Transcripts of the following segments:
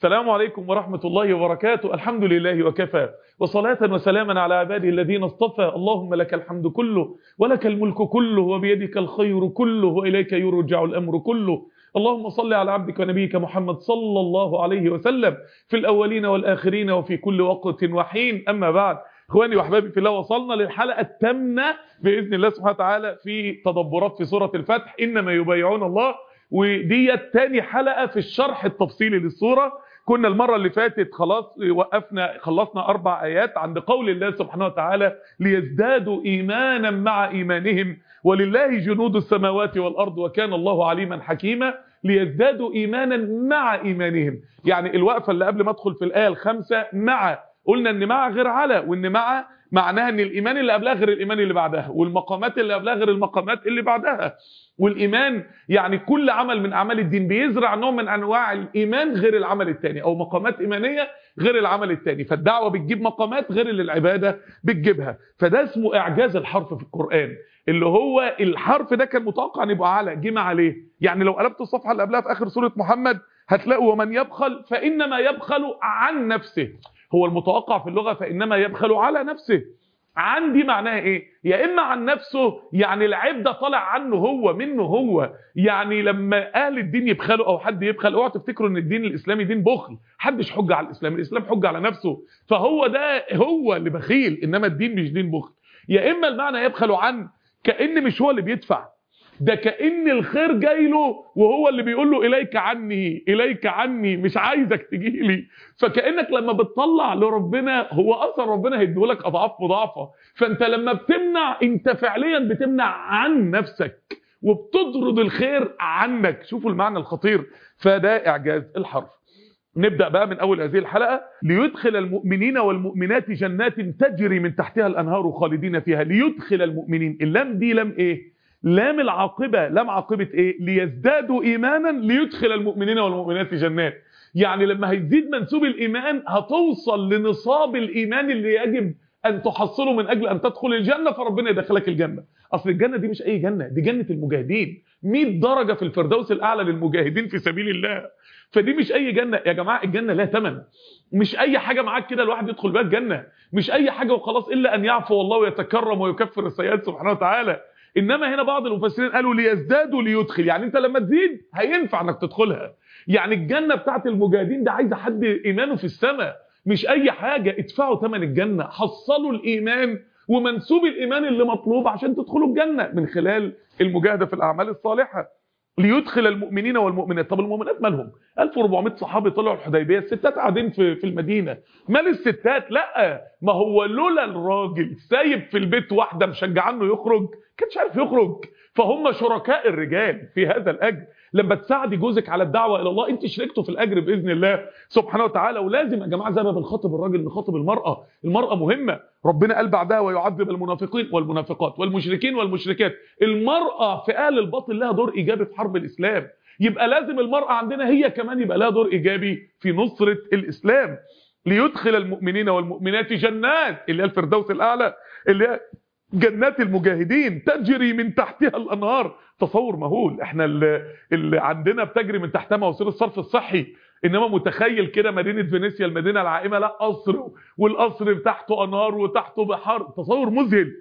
السلام عليكم ورحمة الله وبركاته الحمد لله وكفى وصلاة وسلاما على عباده الذين اصطفى اللهم لك الحمد كله ولك الملك كله وبيدك الخير كله وإليك يرجع الأمر كله اللهم صل على عبدك ونبيك محمد صلى الله عليه وسلم في الأولين والآخرين وفي كل وقت وحين أما بعد اخواني واحبابي في الله وصلنا للحلقة الثامنة بإذن الله سبحانه وتعالى في تدبرات في سورة الفتح إنما يبايعون الله ودي تاني حلقة في الشرح التفصيلي للسورة كنا المرة اللي فاتت خلاص وقفنا خلصنا أربع آيات عند قول الله سبحانه وتعالى ليزدادوا إيمانا مع إيمانهم ولله جنود السماوات والأرض وكان الله عليما حكيما ليزدادوا إيمانا مع إيمانهم يعني الوقفة اللي قبل ما أدخل في الآية الخامسة مع قلنا ان مع غير على وان مع معناها ان الايمان اللي قبلها غير الايمان اللي بعدها والمقامات اللي قبلها غير المقامات اللي بعدها والايمان يعني كل عمل من اعمال الدين بيزرع نوع من انواع الايمان غير العمل الثاني او مقامات ايمانيه غير العمل الثاني فالدعوه بتجيب مقامات غير اللي العباده بتجيبها فده اسمه اعجاز الحرف في القران اللي هو الحرف ده كان متوقع ان يبقى على جه مع عليه يعني لو قلبت الصفحه اللي قبلها في اخر سوره محمد هتلاقوا ومن يبخل فانما يبخل عن نفسه هو المتوقع في اللغة فإنما يبخل على نفسه عندي معناها ايه يا اما عن نفسه يعني العيب ده طالع عنه هو منه هو يعني لما اهل الدين يبخلوا او حد يبخل اوعوا تفتكروا ان الدين الاسلامي دين بخل حدش حجه على الاسلام الاسلام حجه على نفسه فهو ده هو اللي بخيل انما الدين مش دين بخل يا اما المعنى يبخل عن كان مش هو اللي بيدفع ده كأن الخير جاي له وهو اللي بيقول له إليك عني إليك عني مش عايزك تجي لي فكأنك لما بتطلع لربنا هو أصلا ربنا هيديهولك أضعاف مضاعفة فأنت لما بتمنع أنت فعليا بتمنع عن نفسك وبتطرد الخير عنك شوفوا المعنى الخطير فده إعجاز الحرف نبدأ بقى من أول هذه الحلقة ليدخل المؤمنين والمؤمنات جنات تجري من تحتها الأنهار خالدين فيها ليدخل المؤمنين اللام دي لام إيه لام العاقبة لام عاقبة ايه ليزدادوا ايمانا ليدخل المؤمنين والمؤمنات جنات يعني لما هيزيد منسوب الايمان هتوصل لنصاب الايمان اللي يجب ان تحصله من اجل ان تدخل الجنة فربنا يدخلك الجنة اصل الجنة دي مش اي جنة دي جنة المجاهدين 100 درجة في الفردوس الاعلى للمجاهدين في سبيل الله فدي مش اي جنة يا جماعة الجنة لها ثمن مش اي حاجة معاك كده الواحد يدخل بها الجنة مش اي حاجة وخلاص الا ان يعفو الله ويتكرم ويكفر السيئات سبحانه وتعالى انما هنا بعض المفسرين قالوا ليزدادوا ليدخل يعني انت لما تزيد هينفع انك تدخلها يعني الجنة بتاعت المجاهدين ده عايزه حد ايمانه في السماء مش اي حاجة ادفعوا ثمن الجنة حصلوا الايمان ومنسوب الايمان اللي مطلوب عشان تدخلوا الجنة من خلال المجاهدة في الاعمال الصالحة ليدخل المؤمنين والمؤمنات طب المؤمنات مالهم 1400 صحابي طلعوا الحديبيه الستات قاعدين في في المدينه مال الستات لا ما هو لولا الراجل سايب في البيت واحده مشجعه انه يخرج كانش عارف يخرج فهم شركاء الرجال في هذا الاجر لما تساعدي جوزك على الدعوه الى الله انت شركته في الاجر باذن الله سبحانه وتعالى ولازم يا جماعه زي ما بنخاطب الراجل نخاطب المراه المراه مهمه ربنا قال بعدها ويعذب المنافقين والمنافقات والمشركين والمشركات المراه في اهل الباطل لها دور ايجابي في حرب الاسلام يبقى لازم المراه عندنا هي كمان يبقى لها دور ايجابي في نصره الاسلام ليدخل المؤمنين والمؤمنات جنات اللي هي الفردوس الاعلى اللي هي جنات المجاهدين تجري من تحتها الانهار تصور مهول احنا اللي, اللي عندنا بتجري من تحتها مواسير الصرف الصحي انما متخيل كده مدينه فينيسيا المدينه العائمه لا قصر والقصر تحته انهار وتحته بحار تصور مذهل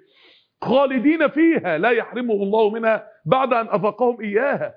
خالدين فيها لا يحرمهم الله منها بعد ان اذاقهم اياها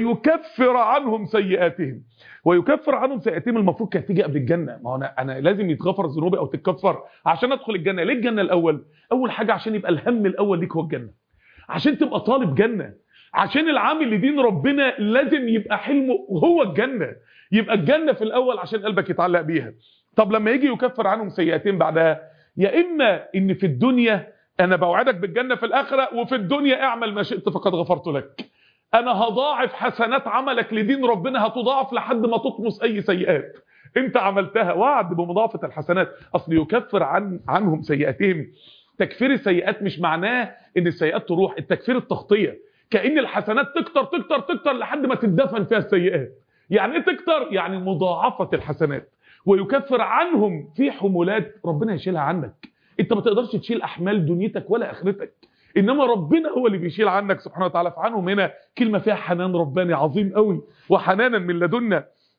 ويكفر عنهم سيئاتهم ويكفر عنهم سيئاتهم المفروض كانت تيجي قبل الجنه ما هو انا انا لازم يتغفر ذنوبي او تتكفر عشان ادخل الجنه ليه الجنه الاول اول حاجه عشان يبقى الهم الاول ليك هو الجنه عشان تبقى طالب جنه عشان العامل لدين ربنا لازم يبقى حلمه هو الجنه يبقى الجنه في الاول عشان قلبك يتعلق بيها طب لما يجي يكفر عنهم سيئاتهم بعدها يا اما ان في الدنيا انا بوعدك بالجنه في الاخره وفي الدنيا اعمل ما شئت فقد غفرت لك انا هضاعف حسنات عملك لدين ربنا هتضاعف لحد ما تطمس اي سيئات انت عملتها وعد بمضاعفه الحسنات اصل يكفر عن عنهم سيئاتهم تكفير السيئات مش معناه ان السيئات تروح التكفير التغطيه كان الحسنات تكتر تكتر تكتر لحد ما تدفن فيها السيئات يعني ايه تكتر يعني مضاعفه الحسنات ويكفر عنهم في حمولات ربنا يشيلها عنك انت ما تقدرش تشيل احمال دنيتك ولا اخرتك انما ربنا هو اللي بيشيل عنك سبحانه وتعالى فعنهم هنا كلمه فيها حنان رباني عظيم قوي وحنانا من لدنا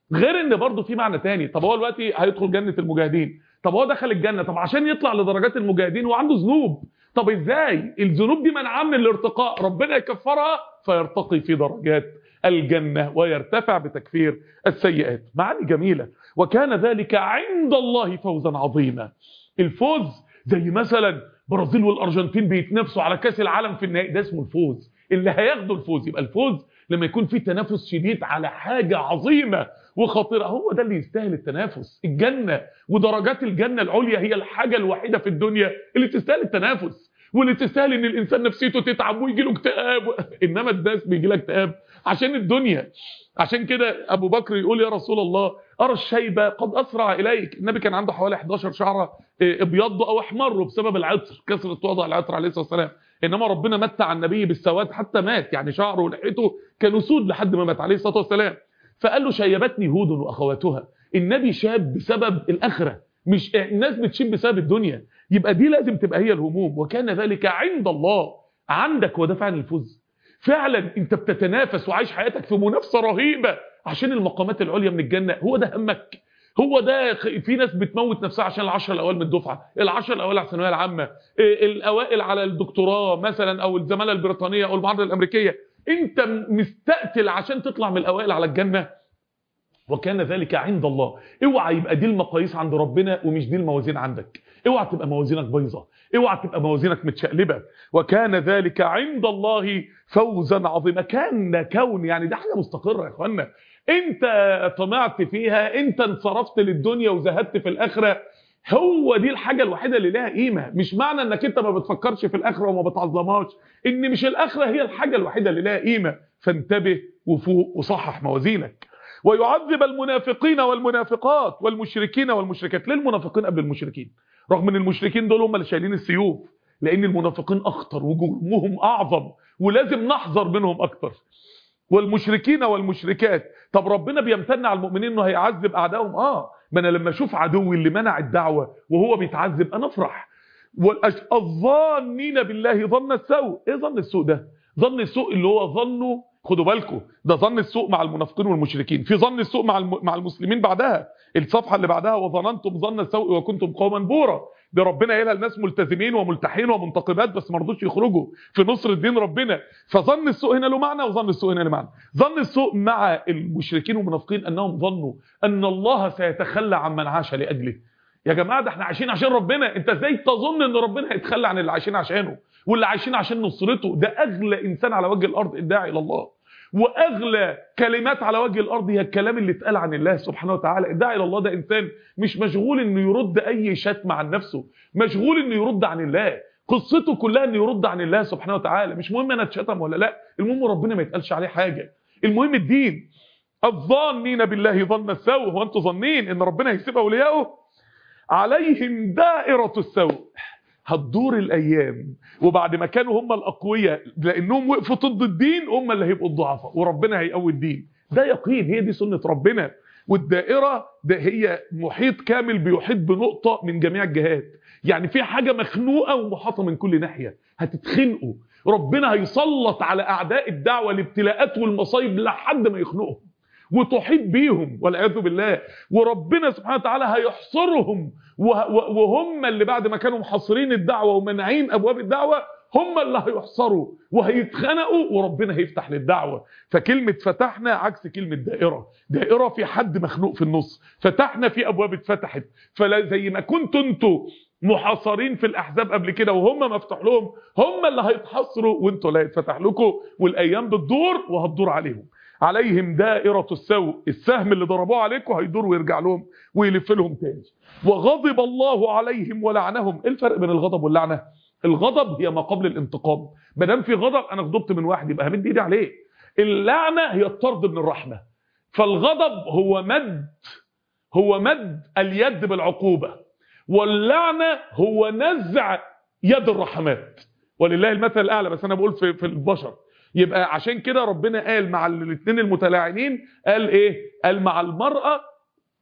غير ان برضه في معنى تاني طب هو دلوقتي هيدخل جنه المجاهدين طب هو دخل الجنه طب عشان يطلع لدرجات المجاهدين وعنده ذنوب طب ازاي الذنوب دي منعاه من الارتقاء ربنا يكفرها فيرتقي في درجات الجنه ويرتفع بتكفير السيئات معاني جميله وكان ذلك عند الله فوزا عظيما الفوز زي مثلا برازيل والارجنتين بيتنافسوا على كاس العالم في النهائي ده اسمه الفوز اللي هياخدوا الفوز يبقى الفوز لما يكون في تنافس شديد على حاجه عظيمه وخطيره هو ده اللي يستاهل التنافس الجنه ودرجات الجنه العليا هي الحاجه الوحيده في الدنيا اللي تستاهل التنافس واللي تستاهل ان الانسان نفسيته تتعب ويجي له اكتئاب انما الناس بيجي لها اكتئاب عشان الدنيا عشان كده ابو بكر يقول يا رسول الله ارى الشيبه قد اسرع اليك النبي كان عنده حوالي 11 شعره ابيضوا او احمروا بسبب العطر كثره وضع العطر عليه الصلاه والسلام انما ربنا متع النبي بالسواد حتى مات يعني شعره ولحيته كانوا سود لحد ما مات عليه الصلاه والسلام فقال له شيبتني هود واخواتها النبي شاب بسبب الاخره مش الناس بتشيب بسبب الدنيا يبقى دي لازم تبقى هي الهموم وكان ذلك عند الله عندك وده فعلا الفوز فعلا انت بتتنافس وعايش حياتك في منافسه رهيبه عشان المقامات العليا من الجنه هو ده همك هو ده في ناس بتموت نفسها عشان العشرة الاوائل من الدفعه العشرة الاوائل على الثانويه العامه الاوائل على الدكتوراه مثلا او الزماله البريطانيه او المعادله الامريكيه انت مستقتل عشان تطلع من الاوائل على الجنه وكان ذلك عند الله اوعى يبقى دي المقاييس عند ربنا ومش دي الموازين عندك اوعى تبقى موازينك بايظه اوعى تبقى موازينك متشقلبه وكان ذلك عند الله فوزا عظيما كان كون يعني ده حاجه مستقره يا اخوانا انت طمعت فيها انت انصرفت للدنيا وزهدت في الاخره هو دي الحاجه الوحيده اللي لها قيمه مش معنى انك انت ما بتفكرش في الاخره وما بتعظمهاش ان مش الاخره هي الحاجه الوحيده اللي لها قيمه فانتبه وفوق وصحح موازينك ويعذب المنافقين والمنافقات والمشركين والمشركات ليه المنافقين قبل المشركين رغم ان المشركين دول هم اللي شايلين السيوف لان المنافقين اخطر وجرمهم اعظم ولازم نحذر منهم اكتر والمشركين والمشركات طب ربنا بيمتن على المؤمنين انه هيعذب اعدائهم اه ما انا لما اشوف عدوي اللي منع الدعوه وهو بيتعذب انا افرح والظانين بالله ظن السوء ايه ظن السوء ده ظن السوء اللي هو ظنه خدوا بالكم ده ظن السوء مع المنافقين والمشركين في ظن السوء مع مع المسلمين بعدها الصفحه اللي بعدها وظننتم ظن السوء وكنتم قوما بورا ده ربنا قايلها لناس ملتزمين وملتحين ومنتقبات بس ما رضوش يخرجوا في نصر الدين ربنا فظن السوء هنا له معنى وظن السوء هنا له معنى ظن السوء مع المشركين والمنافقين انهم ظنوا ان الله سيتخلى عمن عاش لاجله يا جماعه ده احنا عايشين عشان ربنا انت ازاي تظن ان ربنا هيتخلى عن اللي عايشين عشانه واللي عايشين عشان نصرته ده اغلى انسان على وجه الارض الداعي الى الله واغلى كلمات على وجه الارض هي الكلام اللي اتقال عن الله سبحانه وتعالى الداعي الى الله ده انسان مش مشغول انه يرد اي شتم عن نفسه مشغول انه يرد عن الله قصته كلها انه يرد عن الله سبحانه وتعالى مش مهم انا اتشتم ولا لا المهم ربنا ما يتقالش عليه حاجه المهم الدين الظانين بالله ظن السوء هو انتوا ظنين ان ربنا هيسيب اوليائه عليهم دائره السوء هتدور الايام وبعد ما كانوا هم الاقوياء لانهم وقفوا ضد الدين هم اللي هيبقوا الضعفاء وربنا هيقوي الدين ده يقين هي دي سنه ربنا والدائره ده هي محيط كامل بيحيط بنقطه من جميع الجهات يعني في حاجه مخنوقه ومحاطه من كل ناحيه هتتخنقوا ربنا هيسلط على اعداء الدعوه الابتلاءات والمصايب لحد ما يخنقهم وتحيط بيهم والعياذ بالله وربنا سبحانه وتعالى هيحصرهم وهم اللي بعد ما كانوا محاصرين الدعوه ومنعين ابواب الدعوه هم اللي هيحصروا وهيتخنقوا وربنا هيفتح للدعوه فكلمه فتحنا عكس كلمه دائره دائره في حد مخنوق في النص فتحنا في ابواب اتفتحت فلا زي ما كنتوا انتوا محاصرين في الاحزاب قبل كده وهم مفتوح لهم هم اللي هيتحصروا وانتوا لا يتفتح لكم والايام بتدور وهتدور عليهم عليهم دائرة السوء السهم اللي ضربوه عليكم هيدور ويرجع لهم ويلف لهم تاني وغضب الله عليهم ولعنهم ايه الفرق بين الغضب واللعنة الغضب هي ما قبل الانتقام ما دام في غضب انا غضبت من واحد يبقى همد ايدي عليه اللعنة هي الطرد من الرحمة فالغضب هو مد هو مد اليد بالعقوبة واللعنة هو نزع يد الرحمات ولله المثل الاعلى بس انا بقول في, في البشر يبقى عشان كده ربنا قال مع الاثنين المتلاعنين قال ايه قال مع المرأة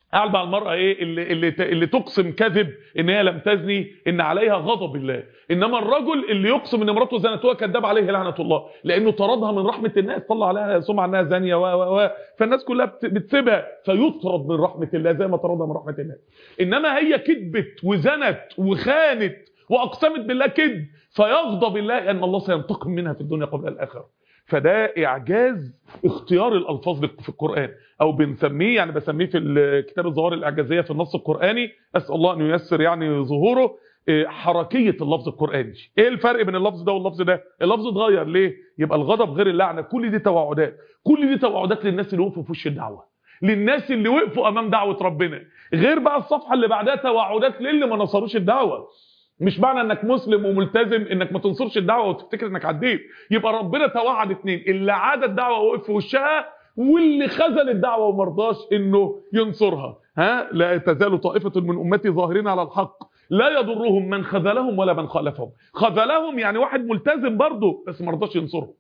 قاعد مع المرأة ايه اللي, اللي, اللي تقسم كذب ان هي لم تزني ان عليها غضب الله انما الرجل اللي يقسم ان مراته زنت هو كذاب عليه لعنة الله لانه طردها من رحمة الناس طلع عليها سمعة انها زانية و و و فالناس كلها بتسيبها فيطرد من رحمة الله زي ما طردها من رحمة الناس انما هي كذبت وزنت وخانت واقسمت بالله كذب فيغضب الله ان الله سينتقم منها في الدنيا قبل الاخره فده اعجاز اختيار الالفاظ في القران او بنسميه يعني بسميه في كتاب الظواهر الاعجازيه في النص القراني اسال الله ان ييسر يعني ظهوره حركيه اللفظ القراني ايه الفرق بين اللفظ ده واللفظ ده اللفظ اتغير ليه يبقى الغضب غير اللعنه كل دي توعدات كل دي توعدات للناس اللي وقفوا في وش الدعوه للناس اللي وقفوا امام دعوه ربنا غير بقى الصفحه اللي بعدها توعدات للي ما نصروش الدعوه مش معنى انك مسلم وملتزم انك ما تنصرش الدعوه وتفتكر انك عديت يبقى ربنا توعد اتنين اللي عاد الدعوه ووقف في وشها واللي خذل الدعوه وما رضاش انه ينصرها ها لا تزال طائفه من امتي ظاهرين على الحق لا يضرهم من خذلهم ولا من خالفهم خذلهم يعني واحد ملتزم برضه بس ما رضاش ينصرهم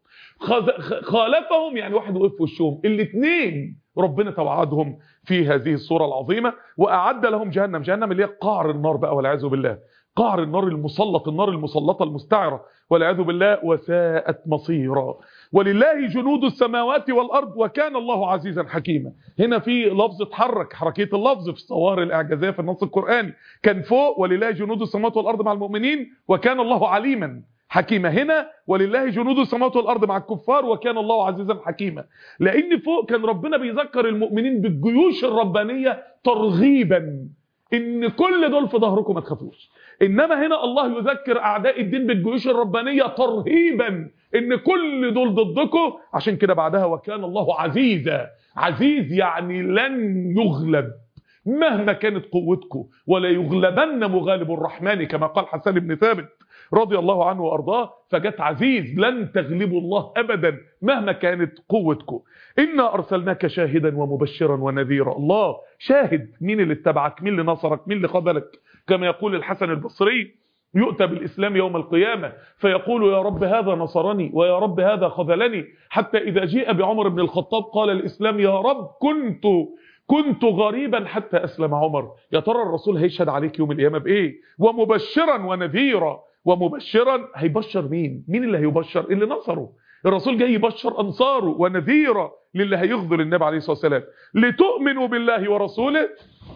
خالفهم يعني واحد وقف في وشهم الاثنين ربنا توعدهم في هذه الصوره العظيمه واعد لهم جهنم جهنم اللي هي قعر النار بقى والعياذ بالله قعر النار المسلط النار المسلطة المستعرة والعياذ بالله وساءت مصيرا ولله جنود السماوات والأرض وكان الله عزيزا حكيما هنا في لفظ اتحرك حركية اللفظ في الصوار الإعجازية في النص القرآني كان فوق ولله جنود السماوات والأرض مع المؤمنين وكان الله عليما حكيمة هنا ولله جنود السماوات والأرض مع الكفار وكان الله عزيزا حكيما لأن فوق كان ربنا بيذكر المؤمنين بالجيوش الربانية ترغيبا ان كل دول في ظهركم ما تخافوش انما هنا الله يذكر اعداء الدين بالجيوش الربانيه ترهيبا ان كل دول ضدكم عشان كده بعدها وكان الله عزيزا عزيز يعني لن يغلب مهما كانت قوتكم ولا يغلبن مغالب الرحمن كما قال حسان بن ثابت رضي الله عنه وارضاه فجت عزيز لن تغلبوا الله ابدا مهما كانت قوتكم انا ارسلناك شاهدا ومبشرا ونذيرا الله شاهد مين اللي اتبعك مين اللي نصرك مين اللي خذلك كما يقول الحسن البصري يؤتى بالإسلام يوم القيامة فيقول يا رب هذا نصرني ويا رب هذا خذلني حتى إذا جيء بعمر بن الخطاب قال الإسلام يا رب كنت كنت غريبا حتى أسلم عمر يا ترى الرسول هيشهد عليك يوم القيامة بإيه ومبشرا ونذيرا ومبشرا هيبشر مين مين اللي هيبشر اللي نصره الرسول جاي يبشر أنصاره ونذيرا للي هيخذل النبي عليه الصلاة والسلام لتؤمنوا بالله ورسوله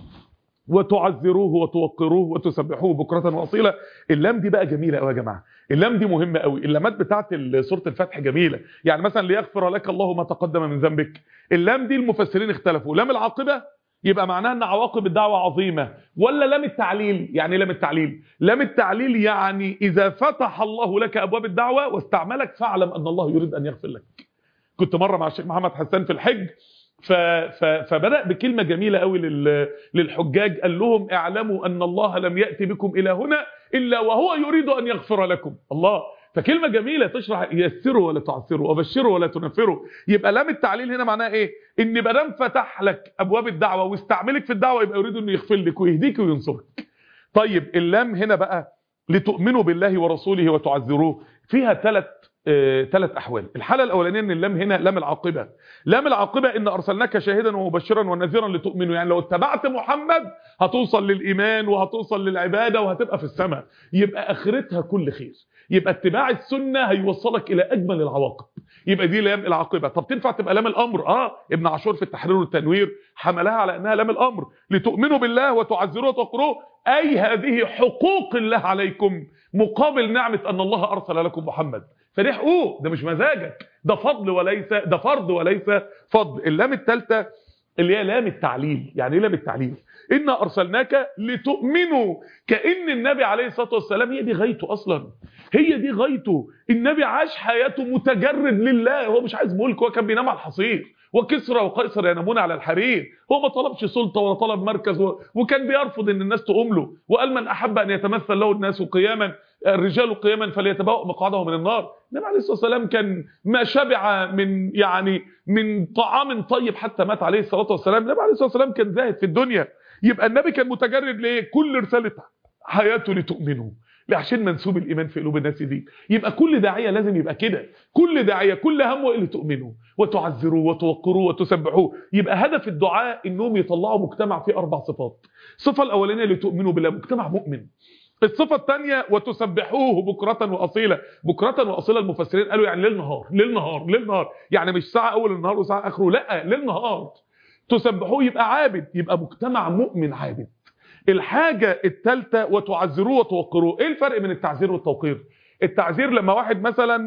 وتعذروه وتوقروه وتسبحوه بكرة وأصيلا اللام دي بقى جميلة قوي يا جماعة اللام دي مهمة قوي اللامات بتاعت سورة الفتح جميلة يعني مثلا ليغفر لك الله ما تقدم من ذنبك اللام دي المفسرين اختلفوا لام العاقبة يبقى معناها ان عواقب الدعوة عظيمة ولا لام التعليل يعني لام التعليل لام التعليل يعني اذا فتح الله لك ابواب الدعوة واستعملك فاعلم ان الله يريد ان يغفر لك كنت مرة مع الشيخ محمد حسان في الحج ف... ف... فبدأ بكلمة جميلة قوي لل... للحجاج قال لهم اعلموا أن الله لم يأتي بكم إلى هنا إلا وهو يريد أن يغفر لكم الله فكلمة جميلة تشرح يسروا ولا تعسروا وبشروا ولا تنفروا يبقى لام التعليل هنا معناها ايه ان ما دام فتح لك ابواب الدعوة واستعملك في الدعوة يبقى يريد انه يغفر لك ويهديك وينصرك طيب اللام هنا بقى لتؤمنوا بالله ورسوله وتعذروه فيها ثلاث ثلاث آه، احوال الحاله الاولانيه ان اللام هنا لام العاقبه لام العاقبه ان ارسلناك شاهدا ومبشرا ونذيرا لتؤمنوا يعني لو اتبعت محمد هتوصل للايمان وهتوصل للعباده وهتبقى في السماء يبقى اخرتها كل خير يبقى اتباع السنه هيوصلك الى اجمل العواقب يبقى دي لام العاقبه طب تنفع تبقى لام الامر اه ابن عاشور في التحرير والتنوير حملها على انها لام الامر لتؤمنوا بالله وتعزروه وتقروه اي هذه حقوق الله عليكم مقابل نعمه ان الله ارسل لكم محمد فدي حقوق ده مش مزاجك ده فضل وليس ده فرض وليس فضل اللام الثالثه اللي هي لام التعليل يعني ايه لام التعليل إنا أرسلناك لتؤمنوا كأن النبي عليه الصلاة والسلام هي دي غايته أصلا هي دي غايته النبي عاش حياته متجرد لله هو مش عايز ملك هو كان بينام على الحصير وكسرى وقيصر ينامون على الحرير هو ما طلبش سلطة ولا طلب مركز و... وكان بيرفض ان الناس تقوم له وقال من احب ان يتمثل له الناس قياما الرجال قياما فليتبوأ مقعده من النار النبي عليه الصلاه والسلام كان ما شبع من يعني من طعام طيب حتى مات عليه الصلاه والسلام النبي عليه الصلاه والسلام كان زاهد في الدنيا يبقى النبي كان متجرد ليه كل رساله حياته لتؤمنوا عشان منسوب الايمان في قلوب الناس دي يبقى كل داعيه لازم يبقى كده كل داعيه كل همه اللي تؤمنوا وتعزروه وتوقروه وتسبحوه يبقى هدف الدعاء انهم يطلعوا مجتمع فيه اربع صفات الصفه الاولانيه اللي تؤمنوا بالله مجتمع مؤمن الصفة الثانية وتسبحوه بكرة وأصيلة بكرة وأصيلة المفسرين قالوا يعني ليل نهار ليل نهار ليل نهار يعني مش ساعة أول النهار وساعة آخره لا ليل نهار تسبحوه يبقى عابد يبقى مجتمع مؤمن عابد الحاجة الثالثة وتعزروه وتوقروه ايه الفرق بين التعزير والتوقير التعزير لما واحد مثلا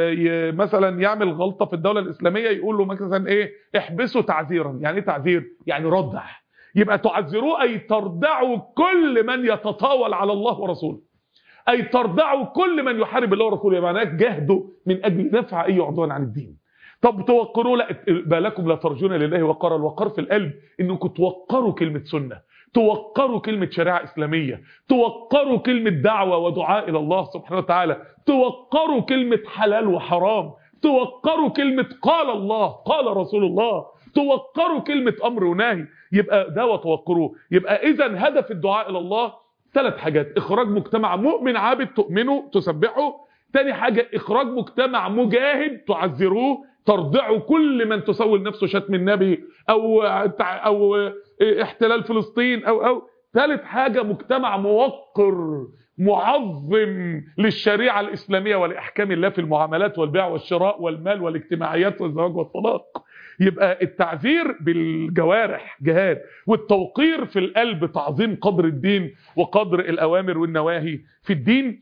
مثلا يعمل غلطة في الدولة الإسلامية يقول له مثلا ايه احبسه تعزيرا يعني ايه تعزير يعني ردع يبقى تعزروه أي تردعوا كل من يتطاول على الله ورسوله أي تردعوا كل من يحارب الله ورسوله معناه جهدوا من أجل دفع أي عدوان عن الدين طب توقروا لا بالكم لا ترجون لله وقر الوقار في القلب انكم توقروا كلمة سنة توقروا كلمة شريعة إسلامية توقروا كلمة دعوة ودعاء إلى الله سبحانه وتعالى توقروا كلمة حلال وحرام توقروا كلمة قال الله قال رسول الله توقروا كلمة أمر ونهي يبقى ده وتوقروه يبقى إذا هدف الدعاء إلى الله ثلاث حاجات إخراج مجتمع مؤمن عابد تؤمنه تسبحه تاني حاجة إخراج مجتمع مجاهد تعزروه ترضعوا كل من تسول نفسه شتم النبي أو, أو احتلال فلسطين أو أو ثالث حاجة مجتمع موقر معظم للشريعة الإسلامية ولأحكام الله في المعاملات والبيع والشراء والمال والاجتماعيات والزواج والطلاق يبقى التعذير بالجوارح جهاد والتوقير في القلب تعظيم قدر الدين وقدر الأوامر والنواهي في الدين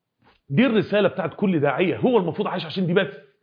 دي الرسالة بتاعت كل داعية هو المفروض عايش عشان دي بس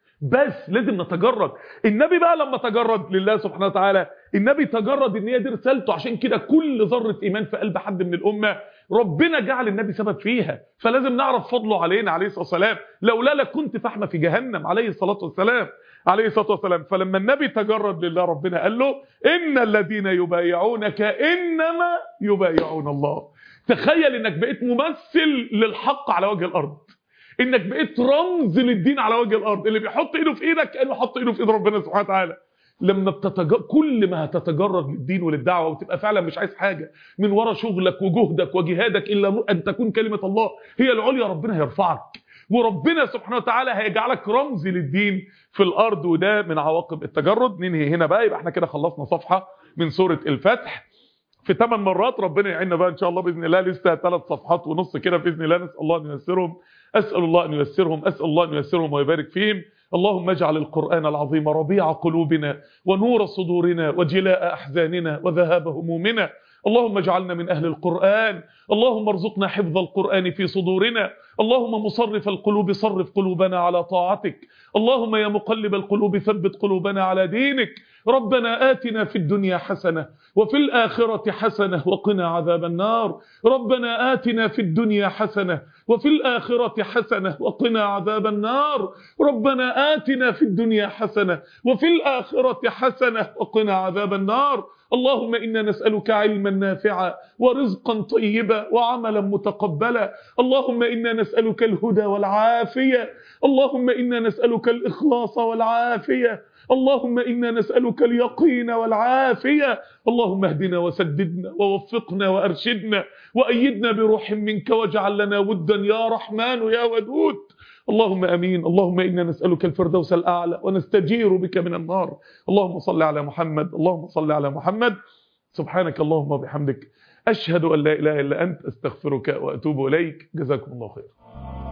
بس لازم نتجرد النبي بقى لما تجرد لله سبحانه وتعالى النبي تجرد ان هي دي رسالته عشان كده كل ذره ايمان في قلب حد من الامه ربنا جعل النبي سبب فيها فلازم نعرف فضله علينا عليه الصلاه والسلام لولا لكنت فحمه في جهنم عليه الصلاه والسلام عليه الصلاه والسلام فلما النبي تجرد لله ربنا قال له ان الذين يبايعونك انما يبايعون الله تخيل انك بقيت ممثل للحق على وجه الارض انك بقيت رمز للدين على وجه الارض اللي بيحط ايده في ايدك كانه حط ايده في ايد ربنا سبحانه وتعالى لما بتتج... كل ما هتتجرد للدين وللدعوه وتبقى فعلا مش عايز حاجه من ورا شغلك وجهدك وجهادك الا ان تكون كلمه الله هي العليا ربنا هيرفعك وربنا سبحانه وتعالى هيجعلك رمز للدين في الارض وده من عواقب التجرد ننهي هنا بقى يبقى احنا كده خلصنا صفحه من سوره الفتح في ثمان مرات ربنا يعيننا بقى ان شاء الله باذن الله لسه ثلاث صفحات ونص كده باذن الله نسال الله ان ييسرهم اسال الله ان ييسرهم اسال الله ان ييسرهم ويبارك فيهم اللهم اجعل القرآن العظيم ربيع قلوبنا ونور صدورنا وجلاء أحزاننا وذهاب همومنا اللهم اجعلنا من أهل القرآن اللهم ارزقنا حفظ القرآن في صدورنا اللهم مصرف القلوب صرف قلوبنا على طاعتك اللهم يا مقلب القلوب ثبت قلوبنا على دينك ربنا آتنا في الدنيا حسنة وفي الآخرة حسنة وقنا عذاب النار ربنا آتنا في الدنيا حسنة وفي الآخرة حسنة وقنا عذاب النار ربنا آتنا في الدنيا حسنة وفي الآخرة حسنة وقنا عذاب النار اللهم إنا نسألك علما نافعا ورزقا طيبا وعملا متقبلا اللهم إنا نسألك الهدى والعافية اللهم إنا نسألك الإخلاص والعافية اللهم إنا نسألك اليقين والعافية اللهم اهدنا وسددنا ووفقنا وأرشدنا وأيدنا بروح منك واجعل لنا ودا يا رحمن يا ودود اللهم امين اللهم انا نسالك الفردوس الاعلى ونستجير بك من النار اللهم صل على محمد اللهم صل على محمد سبحانك اللهم وبحمدك اشهد ان لا اله الا انت استغفرك واتوب اليك جزاكم الله خير